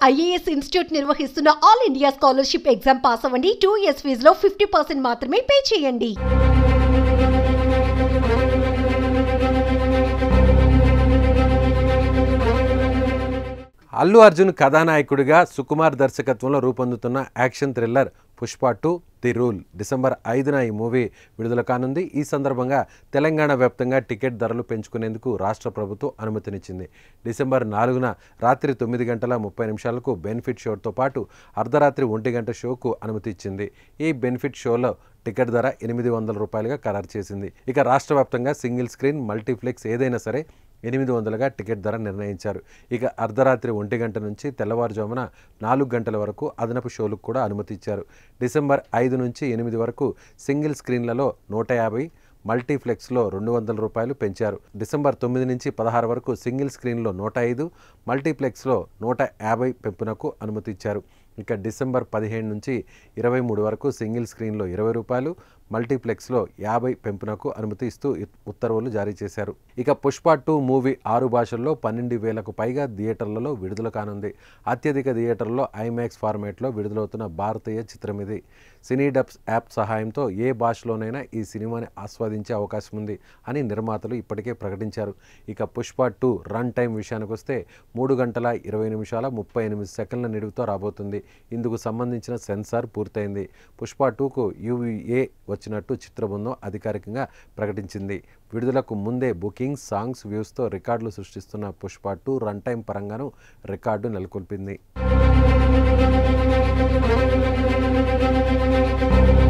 IAS institute నిర్వహిస్తున్న all India scholarship exam pass అవ్వండి two years ఫీజులో ఫిఫ్టీ పర్సెంట్ మాత్రమే పే చేయండి అల్లు అర్జున్ కథానాయకుడిగా సుకుమార్ దర్శకత్వంలో రూపొందుతున్న action thriller Pushpa two the rule December ఐదున ఈ మూవీ విడుదల కానుంది ఈ సందర్భంగా తెలంగాణ వ్యాప్తంగా టికెట్ ధరలు పెంచుకునేందుకు రాష్ట్ర ప్రభుత్వం అనుమతినిచ్చింది డిసెంబర్ నాలుగున రాత్రి తొమ్మిది గంటల ముప్పై నిమిషాలకు బెనిఫిట్ షోతో పాటు అర్ధరాత్రి ఒంటి గంట షోకు అనుమతి ఇచ్చింది ఈ బెనిఫిట్ షోలో టికెట్ ధర ఎనిమిది వందల రూపాయలుగా ఖరారు చేసింది ఇక రాష్ట్ర వ్యాప్తంగా సింగిల్ స్క్రీన్ మల్టీప్లెక్స్ ఏదైనా సరే ఎనిమిది వందలుగా టికెట్ ధర నిర్ణయించారు ఇక అర్ధరాత్రి ఒంటి గంట నుంచి తెల్లవారుజామున నాలుగు గంటల వరకు అదనపు షోలకు కూడా అనుమతి ఇచ్చారు డిసెంబర్ ఐదు నుంచి ఎనిమిది వరకు సింగిల్ స్క్రీన్లలో నూట యాభై మల్టీప్లెక్స్లో రెండు వందల రూపాయలు పెంచారు డిసెంబర్ తొమ్మిది నుంచి పదహారు వరకు సింగిల్ స్క్రీన్లో నూట ఐదు మల్టీప్లెక్స్లో నూట యాభై పెంపునకు అనుమతి ఇచ్చారు ఇక డిసెంబర్ పదిహేను నుంచి ఇరవై మూడు వరకు సింగిల్ స్క్రీన్లో ఇరవై రూపాయలు మల్టీప్లెక్స్లో యాభై పెంపునకు అనుమతి ఇస్తూ ఇ- ఉత్తర్వులు జారీ చేశారు ఇక పుష్ప టూ మూవీ ఆరు భాషల్లో పన్నెండు వేలకు పైగా థియేటర్లలో విడుదల కానుంది అత్యధిక థియేటర్లో ఐమాక్స్ ఫార్మేట్లో విడుదలవుతున్న భారతీయ చిత్రం ఇది సినీ డబ్స్ యాప్ సహాయంతో ఏ భాషలోనైనా ఈ సినిమాని ఆస్వాదించే అవకాశం ఉంది అని నిర్మాతలు ఇప్పటికే ప్రకటించారు ఇక పుష్ప టూ రన్ టైం విషయానికి వస్తే మూడు గంటల ఇరవై నిమిషాల ముప్పై ఎనిమిది సెకండ్ల నిడివితో రాబోతుంది ఇందుకు సంబంధించిన సెన్సార్ పూర్తయింది పుష్ప టూకు యూఏ వచ్చినట్టు చిత్రబృందం అధికారికంగా ప్రకటించింది విడుదలకు ముందే బుకింగ్ సాంగ్స్ వ్యూస్తో రికార్డులు సృష్టిస్తున్న పుష్ప టూ రన్ టైం పరంగాను రికార్డు నెలకొల్పింది